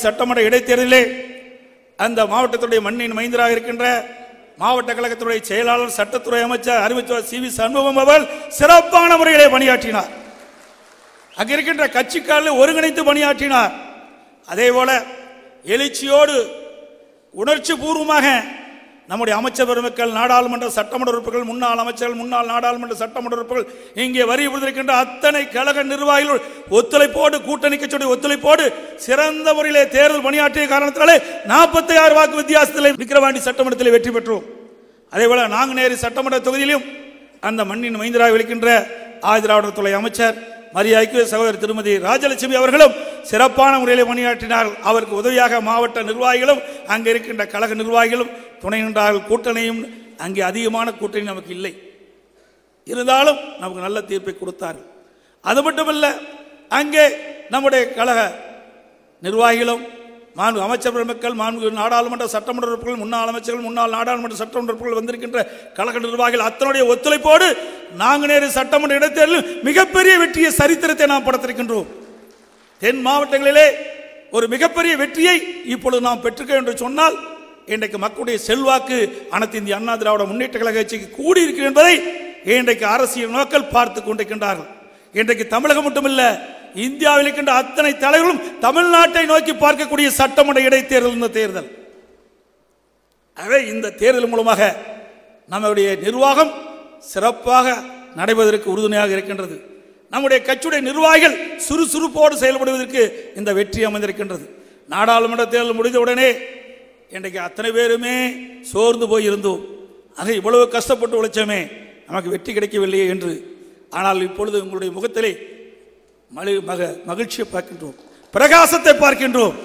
சட்டமன்ற இடைத்தேர்தலிலே அந்த மாவட்டத்துடைய மண்ணின் மைந்தராக இருக்கின்ற மாவட்ட கழகத்துடைய செயலாளர் சட்டத்துறை அமைச்சர் அறிவிச்சவர் சி வி சண்முகம் அவர்கள் சிறப்பான முறையிலே பணியாற்றினார் அங்க இருக்கின்ற கட்சிக்காரில் ஒருங்கிணைத்து பணியாற்றினார் அதே போல எழுச்சியோடு உணர்ச்சி பூர்வமாக நம்முடைய அமைச்சர் பெருமக்கள் நாடாளுமன்ற சட்டமன்ற உறுப்பினர்கள் முன்னாள் அமைச்சர்கள் முன்னாள் நாடாளுமன்ற சட்டமன்ற உறுப்பினர்கள் இங்கே வரி விடுத்திருக்கின்ற அத்தனை கழக நிர்வாகிகள் ஒத்துழைப்போடு கூட்டணி கட்சியுடைய ஒத்துழைப்போடு சிறந்த முறையிலே தேர்தல் பணியாற்றிய காரணத்தினாலே நாற்பத்தி ஆறு வாக்கு வித்தியாசத்தில் விக்கிரவாண்டி சட்டமன்றத்தில் வெற்றி பெற்றோம் அதே போல நாங்குநேரி சட்டமன்ற தொகுதியிலும் அந்த மண்ணின் மைந்தராக விളിக்கின்ற ஆதிராவிடத்துறை அமைச்சர் மரியாதைக்கு சகோதரி திருமதி ராஜலட்சுமி அவர்களும் சிறப்பான முறையில் பணியாற்றினார்கள் அவருக்கு உதவியாக மாவட்ட நிர்வாகிகளும் அங்கே இருக்கின்ற கழக நிர்வாகிகளும் துணை நின்றார்கள் கூட்டணியும் அங்கே அதிகமான கூட்டணி நமக்கு இல்லை இருந்தாலும் நமக்கு நல்ல தீர்ப்பை கொடுத்தார்கள் அது மட்டுமல்ல அங்கே நம்முடைய கழக நிர்வாகிகளும் மாண்பு அமைச்சர் பெருமக்கள் மாண்பு நாடாளுமன்ற சட்டமன்ற உறுப்பினர்கள் முன்னாள் அமைச்சர்கள் முன்னாள் நாடாளுமன்ற சட்டமன்ற உறுப்பினர்கள் வந்திருக்கின்ற கழக நிர்வாகிகள் அத்தனுடைய ஒத்துழைப்போடு நாங்குநேரு சட்டமன்ற இடைத்தேர்தலில் மிகப்பெரிய வெற்றியை சரித்திரத்தை நாம் படுத்திருக்கின்றோம் தென் மாவட்டங்களிலே ஒரு மிகப்பெரிய வெற்றியை இப்பொழுது நாம் பெற்றுக்க என்று சொன்னால் இன்றைக்கு மக்களுடைய செல்வாக்கு அனைத்து இந்திய அண்ணா திராவிட முன்னேற்ற கழக கட்சிக்கு கூடியிருக்கிறது என்பதை இன்றைக்கு அரசியல் நோக்கல் பார்த்து கொண்டிருக்கின்றார்கள் இன்றைக்கு தமிழகம் மட்டுமல்ல இந்தியாவில் இருக்கின்ற அத்தனை தலைவர்களும் தமிழ்நாட்டை நோக்கி பார்க்கக்கூடிய சட்டமன்ற இடைத்தேர்தல் இந்த தேர்தல் ஆகவே இந்த தேர்தல் மூலமாக நம்முடைய நிர்வாகம் சிறப்பாக நடைபெறுவதற்கு உறுதுணையாக இருக்கின்றது நம்முடைய கட்சியுடைய நிர்வாகிகள் சுறுசுறுப்போடு செயல்படுவதற்கு இந்த வெற்றி அமைந்திருக்கின்றது நாடாளுமன்ற தேர்தல் முடிந்தவுடனே இன்றைக்கு அத்தனை பேருமே சோர்ந்து போயிருந்தோம் ஆக இவ்வளவு கஷ்டப்பட்டு உழைச்சோமே நமக்கு வெற்றி கிடைக்கவில்லையே என்று ஆனால் இப்பொழுது உங்களுடைய முகத்திலே மழை மக மகிழ்ச்சியை பார்க்கின்றோம் பிரகாசத்தை பார்க்கின்றோம்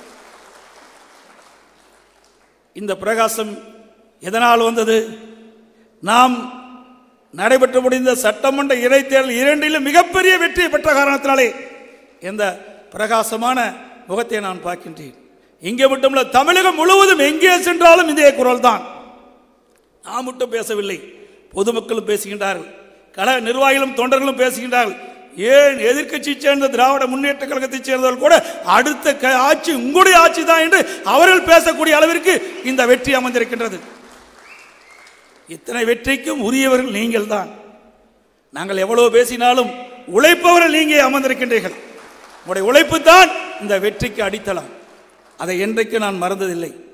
இந்த பிரகாசம் எதனால் வந்தது நாம் நடைபெற்று முடிந்த சட்டமன்ற இடைத்தேர்தல் இரண்டிலும் மிகப்பெரிய வெற்றியை பெற்ற காரணத்தினாலே இந்த பிரகாசமான முகத்தை நான் பார்க்கின்றேன் இங்கே மட்டுமல்ல தமிழகம் முழுவதும் எங்கே சென்றாலும் இதே குரல் தான் நான் மட்டும் பேசவில்லை பொதுமக்களும் பேசுகின்றார்கள் கழக நிர்வாகிகளும் தொண்டர்களும் பேசுகின்றார்கள் ஏன் எதிர்க்கட்சி சேர்ந்த திராவிட முன்னேற்ற கழகத்தைச் சேர்ந்தவர்கள் கூட அடுத்த க- ஆட்சி உங்களுடைய ஆட்சி தான் என்று அவர்கள் பேசக்கூடிய அளவிற்கு இந்த வெற்றி அமைந்திருக்கின்றது இத்தனை வெற்றிக்கும் உரியவர்கள் நீங்கள் தான் நாங்கள் எவ்வளவு பேசினாலும் உழைப்பவர்கள் நீங்க அமர்ந்திருக்கின்றீர்கள் உங்களுடைய உழைப்பு தான் இந்த வெற்றிக்கு அடித்தளம் அதை என்றைக்கு நான் மறந்ததில்லை